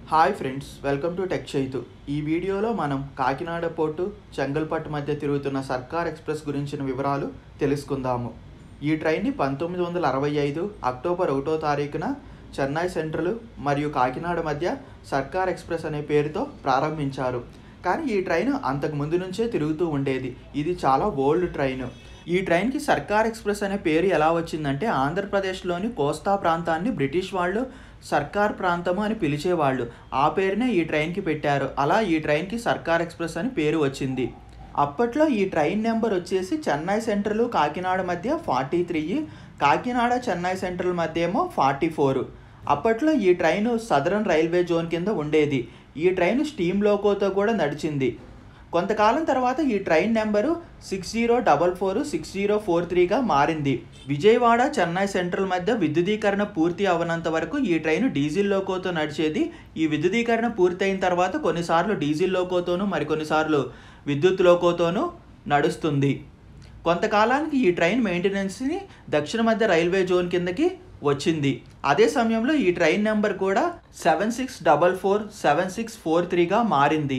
hi friends welcome to tech Chaitu ఈ వీడియోలో మనం కాకినాడ పోర్టు చెంగల్పట్టు మధ్య తిరుగుతున్న సర్కార్ ఎక్స్ప్రెస్ గురించిన వివరాలు తెలుసుకుందాము ఈ ట్రైన్ని పంతొమ్మిది వందల అరవై ఐదు అక్టోబర్ ఒకటో తారీఖున చెన్నై సెంట్రల్ మరియు కాకినాడ మధ్య సర్కార్ ఎక్స్ప్రెస్ అనే పేరుతో ప్రారంభించారు కానీ ఈ ట్రైన్ అంతకు ముందు నుంచే తిరుగుతూ ఉండేది ఇది చాలా ఓల్డ్ ట్రైన్ ఈ ట్రైన్కి సర్కార్ ఎక్స్ప్రెస్ అనే పేరు ఎలా వచ్చిందంటే ఆంధ్రప్రదేశ్లోని కోస్తా ప్రాంతాన్ని బ్రిటిష్ వాళ్ళు సర్కార్ ప్రాంతము అని పిలిచేవాళ్ళు ఆ పేరునే ఈ ట్రైన్కి పెట్టారు అలా ఈ ట్రైన్కి సర్కార్ ఎక్స్ప్రెస్ అని పేరు వచ్చింది అప్పట్లో ఈ ట్రైన్ నెంబర్ వచ్చేసి చెన్నై సెంట్రల్ కాకినాడ మధ్య forty three Kakinada Chennai central మధ్య ఏమో ఫార్టీ ఫోర్ అప్పట్లో ఈ ట్రైన్ సదరన్ రైల్వే జోన్ కింద ఉండేది ఈ ట్రైన్ స్టీమ్ లోకోతో కూడా నడిచింది కొంతకాలం తర్వాత ఈ train number six zero double four six zero four త్రీగా మారింది విజయవాడ చెన్నై సెంట్రల్ మధ్య విద్యుదీకరణ పూర్తి అవనంత వరకు ఈ ట్రైన్ డీజిల్ లోకోతో నడిచేది ఈ విద్యుదీకరణ పూర్తయిన తర్వాత కొన్నిసార్లు డీజిల్ లోకోతోనూ మరికొన్నిసార్లు విద్యుత్ లోకోతోనూ నడుస్తుంది కొంతకాలానికి ఈ ట్రైన్ మెయింటెనెన్స్ని దక్షిణ మధ్య రైల్వే జోన్ కిందకి వచ్చింది అదే సమయంలో ఈ ట్రైన్ నెంబర్ కూడా seven six double four seven six four త్రీగా మారింది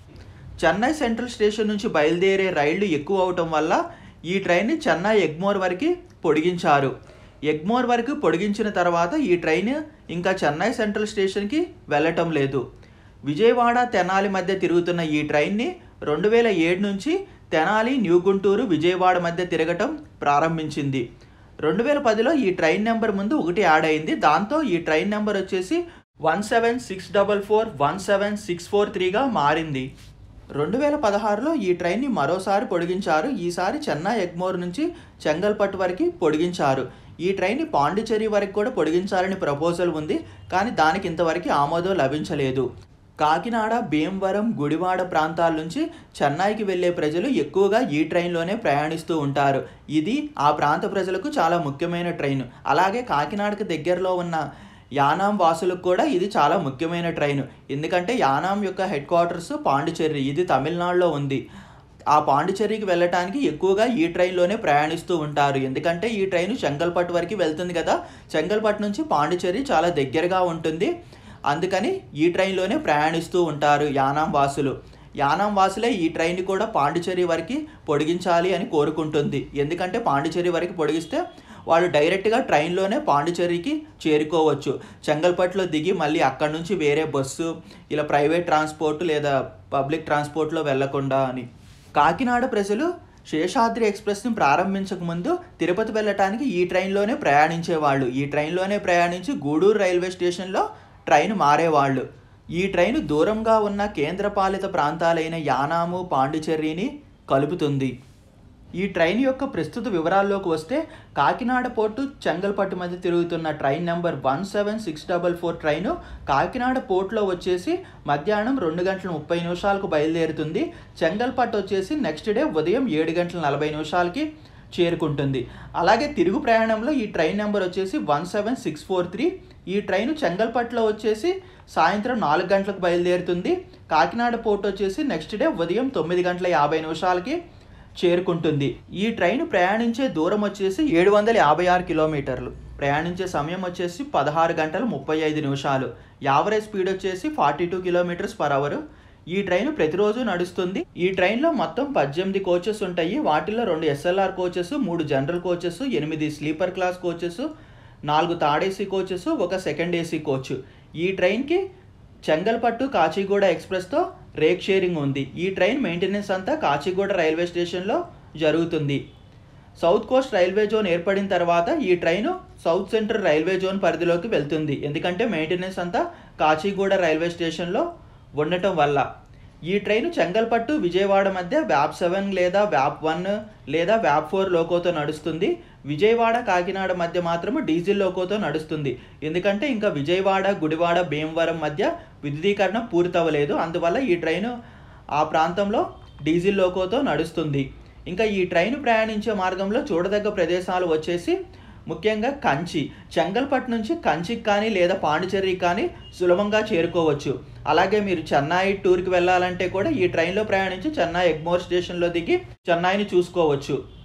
చెన్నై సెంట్రల్ స్టేషన్ నుంచి బయలుదేరే రైళ్లు ఎక్కువ అవటం వల్ల ఈ ట్రైన్ని చెన్నై ఎగ్మోర్ వరకు పొడిగించారు ఎగ్మోర్ వరకు పొడిగించిన తర్వాత ఈ ట్రైన్ ఇంకా చెన్నై సెంట్రల్ స్టేషన్కి వెళ్ళటం లేదు విజయవాడ తెనాలి మధ్య తిరుగుతున్న ఈ ట్రైన్ని రెండు వేల ఏడు నుంచి తెనాలి న్యూ గుంటూరు విజయవాడ మధ్య తిరగటం ప్రారంభించింది రెండు వేల పదిలో ఈ ట్రైన్ నెంబర్ ముందు ఒకటి యాడ్ అయింది దాంతో ఈ ట్రైన్ నెంబర్ వచ్చేసి one seven six double four one seven six four త్రీగా మారింది రెండు వేల పదహారులో ఈ ట్రైన్ని మరోసారి పొడిగించారు ఈసారి చెన్నై ఎగ్మోర్ నుంచి చెంగల్పట్టు వరకు పొడిగించారు ఈ ట్రైన్ని పాండిచేరి వరకు కూడా పొడిగించాలని ప్రపోజల్ ఉంది కానీ దానికి ఇంతవరకు ఆమోదం లభించలేదు కాకినాడ భీమవరం గుడివాడ ప్రాంతాల నుంచి చెన్నైకి వెళ్ళే ప్రజలు ఎక్కువగా ఈ ట్రైన్లోనే ప్రయాణిస్తూ ఉంటారు ఇది ఆ ప్రాంత ప్రజలకు చాలా ముఖ్యమైన ట్రైన్ అలాగే కాకినాడకు దగ్గరలో ఉన్న యానాం వాసులకు కూడా ఇది చాలా ముఖ్యమైన ట్రైన్ ఎందుకంటే యానాం యొక్క హెడ్ క్వార్టర్స్ పాండిచ్చేరి ఇది తమిళనాడులో ఉంది ఆ పాండిచ్చేరికి వెళ్ళటానికి ఎక్కువగా ఈ ట్రైన్లోనే ప్రయాణిస్తూ ఉంటారు ఎందుకంటే ఈ ట్రైన్ చెంగల్పట్టు వరకు వెళ్తుంది కదా చెంగల్పట్టు నుంచి పాండిచ్చేరి చాలా దగ్గరగా ఉంటుంది అందుకని ఈ ట్రైన్లోనే ప్రయాణిస్తూ ఉంటారు యానాం వాసులు యానాం వాసులే ఈ ట్రైన్ కూడా పాండిచ్చేరి వరకు పొడిగించాలి అని కోరుకుంటుంది ఎందుకంటే పాండిచ్చేరి వరకు పొడిగిస్తే వాళ్ళు డైరెక్ట్గా ట్రైన్లోనే పాండిచ్చేరికి చేరుకోవచ్చు చెంగల్పట్టులో దిగి మళ్ళీ అక్కడ నుంచి వేరే బస్సు ఇలా ప్రైవేట్ ట్రాన్స్పోర్ట్ లేదా పబ్లిక్ ట్రాన్స్పోర్ట్లో వెళ్లకుండా అని కాకినాడ ప్రజలు శేషాద్రి ఎక్స్ప్రెస్ని ప్రారంభించక ముందు తిరుపతి వెళ్ళటానికి ఈ ట్రైన్లోనే ప్రయాణించేవాళ్ళు ఈ ట్రైన్లోనే ప్రయాణించి గూడూరు రైల్వే స్టేషన్లో ట్రైన్ మారేవాళ్ళు ఈ ట్రైన్ దూరంగా ఉన్న కేంద్రపాలిత ప్రాంతాలైన యానాము పాండిచెర్రిని కలుపుతుంది ఈ ట్రైన్ యొక్క ప్రస్తుత వివరాల్లోకి వస్తే కాకినాడ పోర్టు చెంగల్పట్టు మధ్య తిరుగుతున్న train number one seven six double four train Kakinada పోర్టులో వచ్చేసి మధ్యాహ్నం రెండు గంటల ముప్పై నిమిషాలకు బయలుదేరుతుంది చెంగల్పట్టు వచ్చేసి నెక్స్ట్ డే ఉదయం ఏడు గంటల నలభై నిమిషాలకి చేరుకుంటుంది అలాగే తిరుగు ప్రయాణంలో ఈ ట్రైన్ నెంబర్ వచ్చేసి one seven six four three ఈ ట్రైన్ చెంగల్పట్టులో వచ్చేసి సాయంత్రం నాలుగు గంటలకు బయలుదేరుతుంది కాకినాడ పోర్ట్ వచ్చేసి నెక్స్ట్ డే ఉదయం తొమ్మిది గంటల యాభై నిమిషాలకి చేరుకుంటుంది ఈ ట్రైన్ ప్రయాణించే దూరం వచ్చేసి ఏడు వందల యాభై ఆరు కిలోమీటర్లు ప్రయాణించే సమయం వచ్చేసి పదహారు గంటల ముప్పై ఐదు నిమిషాలు యావరేజ్ స్పీడ్ వచ్చేసి forty two kilometres per hour ఈ ట్రైన్ ప్రతిరోజు నడుస్తుంది ఈ ట్రైన్లో మొత్తం పద్దెనిమిది కోచెస్ ఉంటాయి వాటిలో రెండు ఎస్ఎల్ఆర్ కోచెస్ మూడు జనరల్ కోచెస్ ఎనిమిది స్లీపర్ క్లాస్ కోచెస్ నాలుగు థర్డ్ ఏసీ కోచెస్ ఒక సెకండ్ ఏసీ కోచ్ ఈ ట్రైన్కి చెంగల్పట్టు కాచిగూడ ఎక్స్ప్రెస్తో రేక్ షేరింగ్ ఉంది ఈ ట్రైన్ మెయింటెనెన్స్ అంతా కాచిగూడ రైల్వే స్టేషన్లో జరుగుతుంది సౌత్ కోస్ట్ రైల్వే జోన్ ఏర్పడిన తర్వాత ఈ train south central railway zone పరిధిలోకి వెళ్తుంది ఎందుకంటే మెయింటెనెన్స్ అంతా కాచిగూడ రైల్వే స్టేషన్లో ఉండటం వల్ల ఈ ట్రైన్ చెంగల్పట్టు విజయవాడ మధ్య వ్యాప్ సెవెన్ లేదా వ్యాప్ వన్ లేదా వ్యాప్ ఫోర్ లోకోతో నడుస్తుంది విజయవాడ కాకినాడ మధ్య మాత్రము డీజిల్ లోకోతో నడుస్తుంది ఎందుకంటే ఇంకా విజయవాడ గుడివాడ భీమవరం మధ్య విద్యుదీకరణ పూర్తవ్వలేదు అందువల్ల ఈ ట్రైన్ ఆ ప్రాంతంలో డీజిల్ లోకోతో నడుస్తుంది ఇంకా ఈ ట్రైన్ ప్రయాణించే మార్గంలో చూడదగ్గ ప్రదేశాలు వచ్చేసి ముఖ్యంగా కంచి చెంగల్పట్టు నుంచి కంచికి కానీ లేదా పాండిచేరికి కానీ సులభంగా చేరుకోవచ్చు అలాగే మీరు చెన్నై టూర్కి వెళ్ళాలంటే కూడా ఈ ట్రైన్లో ప్రయాణించి చెన్నై ఎగ్మోర్ స్టేషన్లో దిగి చెన్నైని చూసుకోవచ్చు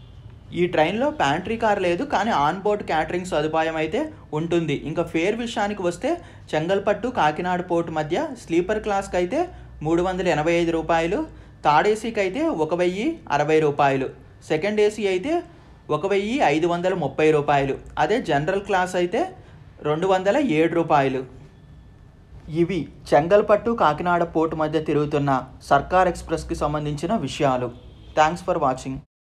ఈ ట్రైన్లో ప్యాంట్రీ కార్ లేదు కానీ ఆన్ బోర్డ్ క్యాటరింగ్ సదుపాయం అయితే ఉంటుంది ఇంకా ఫేర్ విషయానికి వస్తే చెంగల్పట్టు కాకినాడ పోర్ట్ మధ్య స్లీపర్ క్లాస్కి అయితే మూడు వందల ఎనభై ఐదు రూపాయలు థర్డ్ ఏసీకి అయితే ఒక వెయ్యి అరవై రూపాయలు సెకండ్ ఏసీ అయితే ఒక వెయ్యి ఐదు వందల ముప్పై రూపాయలు అదే జనరల్ క్లాస్ అయితే రెండు వందల ఏడు రూపాయలు ఇవి చెంగల్పట్టు కాకినాడ పోర్ట్ మధ్య తిరుగుతున్న సర్కార్ ఎక్స్ప్రెస్కి సంబంధించిన విషయాలు థ్యాంక్స్ ఫర్ వాచింగ్